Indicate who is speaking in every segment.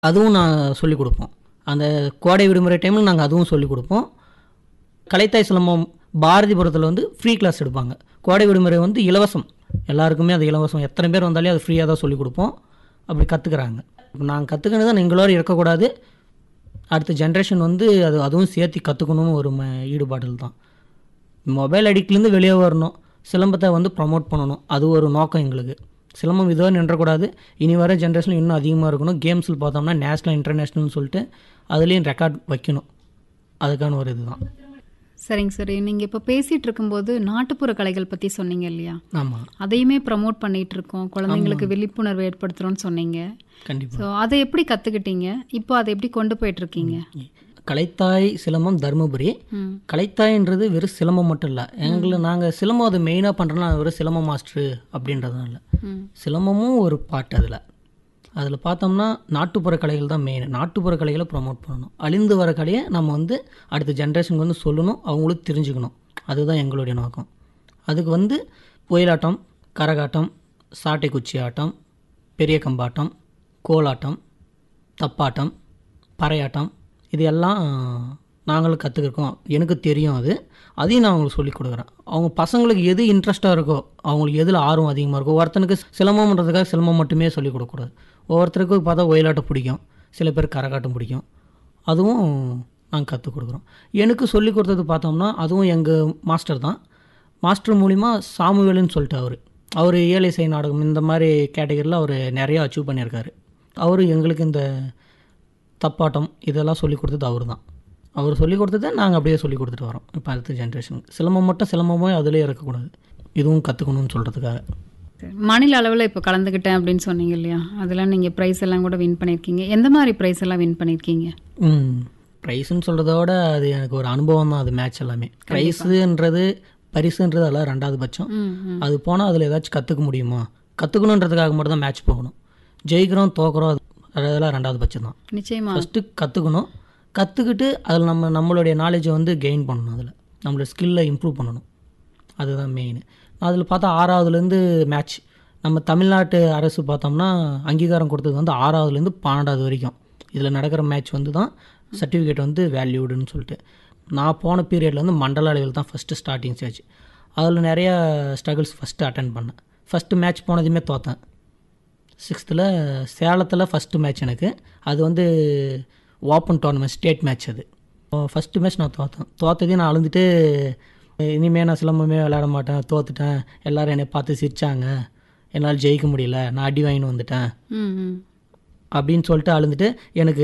Speaker 1: அதுவும் நான் சொல்லிக் கொடுப்போம் அந்த கோடை விடுமுறை டைமில் நாங்கள் அதுவும் சொல்லிக் கொடுப்போம் கலைத்தாய் சிலம்பம் பாரதிபுரத்தில் வந்து ஃப்ரீ கிளாஸ் எடுப்பாங்க கோடை விடுமுறை வந்து இலவசம் எல்லாருக்குமே அது இலவசம் எத்தனை பேர் வந்தாலே அது ஃப்ரீயாக தான் சொல்லிக் கொடுப்போம் அப்படி கற்றுக்குறாங்க இப்போ நாங்கள் கற்றுக்கினது எங்களோட இருக்கக்கூடாது அடுத்த ஜென்ரேஷன் வந்து அது அதுவும் சேர்த்து கற்றுக்கணும்னு ஒரு ம ஈடுபாடில் தான் மொபைல் அடிக்ட்லேருந்து வெளியே வரணும் சிலம்பத்தை வந்து ப்ரமோட் பண்ணணும் அது ஒரு நோக்கம் எங்களுக்கு சிலம்பம் இதுவரை நின்றக்கூடாது இனி வர ஜென்ரேஷனில் இன்னும் அதிகமாக இருக்கணும் கேம்ஸில் பார்த்தோம்னா நேஷ்னல் இன்டர்நேஷ்னல்னு சொல்லிட்டு அதுலேயும் ரெக்கார்ட் வைக்கணும் அதுக்கான ஒரு இதுதான்
Speaker 2: சரிங்க சரி நீங்கள் இப்போ பேசிட்டு இருக்கும்போது நாட்டுப்புற கலைகள் பற்றி சொன்னீங்க இல்லையா
Speaker 1: ஆமாம்
Speaker 2: அதையுமே ப்ரமோட் பண்ணிட்டு இருக்கோம் குழந்தைங்களுக்கு விழிப்புணர்வு ஏற்படுத்துகிறோன்னு சொன்னீங்க
Speaker 1: கண்டிப்பாக
Speaker 2: ஸோ அதை எப்படி கற்றுக்கிட்டீங்க இப்போ அதை எப்படி கொண்டு போயிட்டு இருக்கீங்க
Speaker 1: கலைத்தாய் சிலம்பம் தருமபுரி
Speaker 2: ம்
Speaker 1: கலைத்தாய்ன்றது வெறும் சிலம்பம் மட்டும் இல்லை எங்களை நாங்கள் சிலம்பம் அதை மெயினாக பண்ணுறோன்னா வெறும் சிலம்ப மாஸ்டரு அப்படின்றதுனால
Speaker 2: ம்
Speaker 1: சிலம்பமும் ஒரு பாட்டு அதில் அதில் பார்த்தோம்னா நாட்டுப்புற கலைகள் தான் மெயின் நாட்டுப்புற கலைகளை ப்ரமோட் பண்ணணும் அழிந்து வர கலையை நம்ம வந்து அடுத்த ஜென்ரேஷனுக்கு வந்து சொல்லணும் அவங்களும் தெரிஞ்சுக்கணும் அதுதான் எங்களுடைய நோக்கம் அதுக்கு வந்து ஒயிலாட்டம் கரகாட்டம் சாட்டை குச்சி ஆட்டம் பெரிய கம்பாட்டம் கோலாட்டம் தப்பாட்டம் பறையாட்டம் இது எல்லாம் நாங்களும் கற்றுக்கிருக்கோம் எனக்கு தெரியும் அது அதையும் நான் அவங்களுக்கு சொல்லிக் கொடுக்குறேன் அவங்க பசங்களுக்கு எது இன்ட்ரெஸ்ட்டாக இருக்கோ அவங்களுக்கு எதில் ஆர்வம் அதிகமாக இருக்கோ ஒருத்தனுக்கு சிலம்பம்ன்றதுக்காக சிலம்பம் மட்டுமே சொல்லிக் கொடுக்கக்கூடாது ஒவ்வொருத்தருக்கும் பார்த்தா ஒயிலாட்டம் பிடிக்கும் சில பேர் கரகாட்டம் பிடிக்கும் அதுவும் நாங்கள் கற்றுக் கொடுக்குறோம் எனக்கு சொல்லிக் கொடுத்தது பார்த்தோம்னா அதுவும் எங்கள் மாஸ்டர் தான் மாஸ்டர் மூலிமா சாமுவேலுன்னு சொல்லிட்டு அவர் அவர் ஏழை இசை நாடகம் இந்த மாதிரி கேட்டகரியில் அவர் நிறையா அச்சீவ் பண்ணியிருக்காரு அவர் எங்களுக்கு இந்த தப்பாட்டம் இதெல்லாம் சொல்லிக் கொடுத்தது அவர் தான் அவர் சொல்லிக் கொடுத்ததை நாங்கள் அப்படியே சொல்லிக் கொடுத்துட்டு வரோம் இப்போ அடுத்த ஜென்ரேஷனுக்கு சிலம்பம் மட்டும் சிலம்பமே அதிலே இருக்கக்கூடாது இதுவும் கற்றுக்கணும்னு சொல்கிறதுக்காக
Speaker 2: சரி. மாநில அளவில் இப்போ கலந்துக்கிட்டேன் அப்படின்னு சொன்னீங்க இல்லையா அதெல்லாம் நீங்கள் ப்ரைஸ் எல்லாம் கூட வின் பண்ணியிருக்கீங்க எந்த மாதிரி ப்ரைஸ் எல்லாம் வின் பண்ணியிருக்கீங்க
Speaker 1: ம் ப்ரைஸுன்னு சொல்கிறத விட அது எனக்கு ஒரு அனுபவம் தான் அது மேட்ச் எல்லாமே ப்ரைஸுன்றது பரிசுன்றது அதெல்லாம் ரெண்டாவது பட்சம்
Speaker 2: ம் ம்
Speaker 1: அது போனால் அதில் ஏதாச்சும் கற்றுக்க முடியுமா கற்றுக்கணுன்றதுக்காக மட்டும் தான் மேட்ச் போகணும் ஜெயிக்கிறோம் தோக்குறோம் அது அதெல்லாம் ரெண்டாவது பட்சம் தான்
Speaker 2: நிச்சயமா
Speaker 1: ஃபஸ்ட்டு கற்றுக்கணும் கற்றுக்கிட்டு அதில் நம்ம நம்மளுடைய நாலேஜை வந்து கெயின் பண்ணணும் அதில் நம்மளோட ஸ்கில்லை இம்ப்ரூவ் பண்ணணும் அதுதான் மெயின் அதில் பார்த்தா ஆறாவதுலேருந்து மேட்ச் நம்ம தமிழ்நாட்டு அரசு பார்த்தோம்னா அங்கீகாரம் கொடுத்தது வந்து ஆறாவதுலேருந்து பன்னெண்டாவது வரைக்கும் இதில் நடக்கிற மேட்ச் வந்து தான் சர்டிஃபிகேட் வந்து வேல்யூடுன்னு சொல்லிட்டு நான் போன பீரியடில் வந்து மண்டல அளவில் தான் ஃபஸ்ட்டு ஸ்டார்டிங் ஸ்டேஜ் அதில் நிறையா ஸ்ட்ரகிள்ஸ் ஃபஸ்ட்டு அட்டன் பண்ணேன் ஃபஸ்ட்டு மேட்ச் போனதுமே தோத்தேன் சிக்ஸ்த்தில் சேலத்தில் ஃபஸ்ட்டு மேட்ச் எனக்கு அது வந்து ஓப்பன் டோர்னமெண்ட் ஸ்டேட் மேட்ச் அது ஃபஸ்ட்டு மேட்ச் நான் தோத்தேன் தோத்ததையும் நான் அழுந்துட்டு இனிமேல் நான் சிலம்பமே விளையாட மாட்டேன் தோத்துட்டேன் எல்லாரும் என்னை பார்த்து சிரிச்சாங்க என்னால் ஜெயிக்க முடியல நான் அடி வாங்கின்னு வந்துட்டேன்
Speaker 2: ம் ம்
Speaker 1: அப்படின்னு சொல்லிட்டு அழுந்துட்டு எனக்கு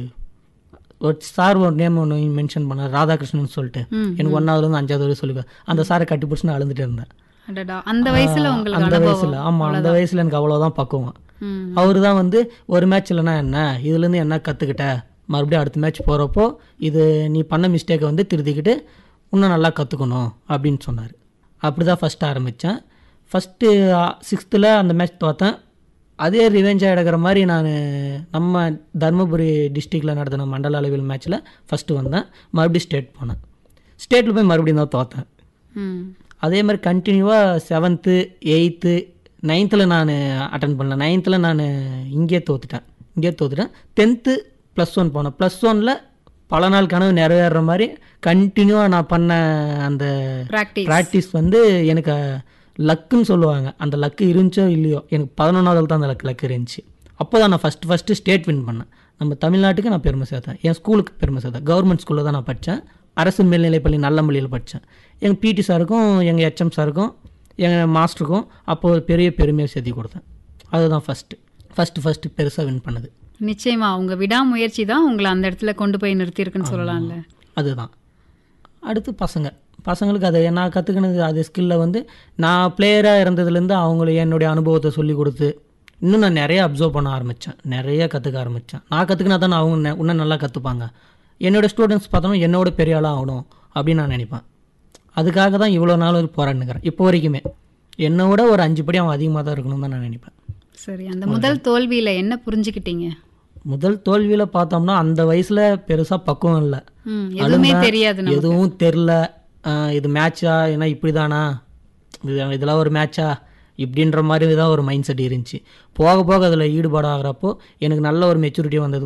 Speaker 1: ஒரு சார் ஒரு நேம் ஒன்று மென்ஷன் பண்ணார் ராதாகிருஷ்ணன் சொல்லிட்டு
Speaker 2: ம்,
Speaker 1: எனக்கு ஒன்றாவதுலேருந்து அஞ்சாவது வரை சொல்லி அந்த சாரை கட்டி பிடிச்சி நான் அழுந்துட்டு இருந்தேன்
Speaker 2: அடடா அந்த வயசுல உங்களுக்கு
Speaker 1: அந்த
Speaker 2: அனுபவம்
Speaker 1: வயசில் ஆமாம் அந்த வயசில் எனக்கு அவ்வளோதான் பக்குவம்
Speaker 2: ம்
Speaker 1: அவர் தான் வந்து ஒரு மேட்ச் இல்லைனா என்ன இதுலேருந்து என்ன கற்றுக்கிட்ட மறுபடியும் அடுத்த மேட்ச் போகிறப்போ இது நீ பண்ண மிஸ்டேக்கை வந்து திருத்திக்கிட்டு இன்னும் நல்லா கற்றுக்கணும் அப்படின்னு சொன்னார் அப்படி தான் ஃபஸ்ட்டு ஆரம்பித்தேன் ஃபஸ்ட்டு சிக்ஸ்த்தில் அந்த மேட்ச் தோத்தேன் அதே ரிவெஞ்சாக எடுக்கிற மாதிரி நான் நம்ம தருமபுரி டிஸ்ட்ரிக்டில் நடத்தின மண்டல அளவில் மேட்ச்சில் ஃபஸ்ட்டு வந்தேன் மறுபடியும் ஸ்டேட் போனேன் ஸ்டேட்டில் போய் மறுபடியும் தான் தோத்தேன்
Speaker 2: ம்
Speaker 1: அதே மாதிரி கண்டினியூவாக செவன்த்து எயித்து நைன்த்தில் நான் அட்டன் பண்ணல நைன்த்தில் நான் இங்கே தோத்துட்டேன் இங்கே தோத்துட்டேன் டென்த்து ப்ளஸ் ஒன் போனேன் ப்ளஸ் ஒனில் பல நாள் கனவு நிறைவேறுற மாதிரி கண்டினியூவாக நான் பண்ண அந்த
Speaker 2: ப்ராக்டிஸ்
Speaker 1: ப்ராக்டிஸ் வந்து எனக்கு லக்குன்னு சொல்லுவாங்க அந்த லக்கு இருந்துச்சோ இல்லையோ எனக்கு பதினொன்றாவது தான் அந்த லக்கு லக்கு இருந்துச்சு அப்போ தான் நான் ஃபஸ்ட்டு ஃபஸ்ட்டு ஸ்டேட் வின் பண்ணேன் நம்ம தமிழ்நாட்டுக்கு நான் பெருமை சேர்த்தேன் என் ஸ்கூலுக்கு பெருமை சேர்த்தேன் கவர்மெண்ட் ஸ்கூலில் தான் நான் படித்தேன் அரசு மேல்நிலைப்பள்ளி நல்லம்பள்ளியில் படித்தேன் எங்கள் பிடி சாருக்கும் எங்கள் ஹெச்எம் சாருக்கும் எங்கள் மாஸ்டருக்கும் அப்போ ஒரு பெரிய பெருமையை சேர்த்தி கொடுத்தேன் அதுதான் ஃபஸ்ட்டு ஃபஸ்ட்டு ஃபஸ்ட்டு பெருசாக வின் பண்ணது
Speaker 2: நிச்சயமா உங்க விடாமுயற்சி தான் உங்களை அந்த இடத்துல கொண்டு போய் நிறுத்தியிருக்குன்னு சொல்லலாம்ல
Speaker 1: அதுதான் அடுத்து பசங்க பசங்களுக்கு அதை நான் கற்றுக்கினது அது ஸ்கில்லை வந்து நான் பிளேயராக இருந்ததுலேருந்து அவங்கள என்னுடைய அனுபவத்தை சொல்லி கொடுத்து இன்னும் நான் நிறைய அப்சர்வ் பண்ண ஆரம்பித்தேன் நிறைய கற்றுக்க ஆரம்பித்தேன் நான் கற்றுக்கினா தானே அவங்க நெ- இன்னும் நல்லா கற்றுப்பாங்க என்னோடய ஸ்டூடெண்ட்ஸ் பார்த்தோம்னா என்னோட பெரிய ஆளாக ஆகணும் அப்படின்னு நான் நினைப்பேன் அதுக்காக தான் இவ்வளோ நாள் ஒரு போராடினுக்கிறேன் இப்போ வரைக்குமே என்னை விட ஒரு அஞ்சு படி அவன் அதிகமாக தான் இருக்கணும்னு தான் நான் நினைப்பேன்
Speaker 2: சரி அந்த முதல் தோல்வியில என்ன புரிஞ்சுக்கிட்டீங்க
Speaker 1: முதல் தோல்வியில் பார்த்தோம்னா அந்த வயசில் பெருசாக பக்குவம் இல்லை
Speaker 2: ம் எதுவுமே தெரியாது நமக்கு.
Speaker 1: எதுவும் தெரில இது மேட்சா ஏன்னா இப்படி தானா இது இதெல்லாம் ஒரு மேட்சா இப்படின்ற மாதிரி தான் ஒரு மைண்ட் செட் இருந்துச்சு போக போக அதில் ஈடுபாடு ஆகிறப்போ எனக்கு நல்ல ஒரு மெச்சூரிட்டி வந்தது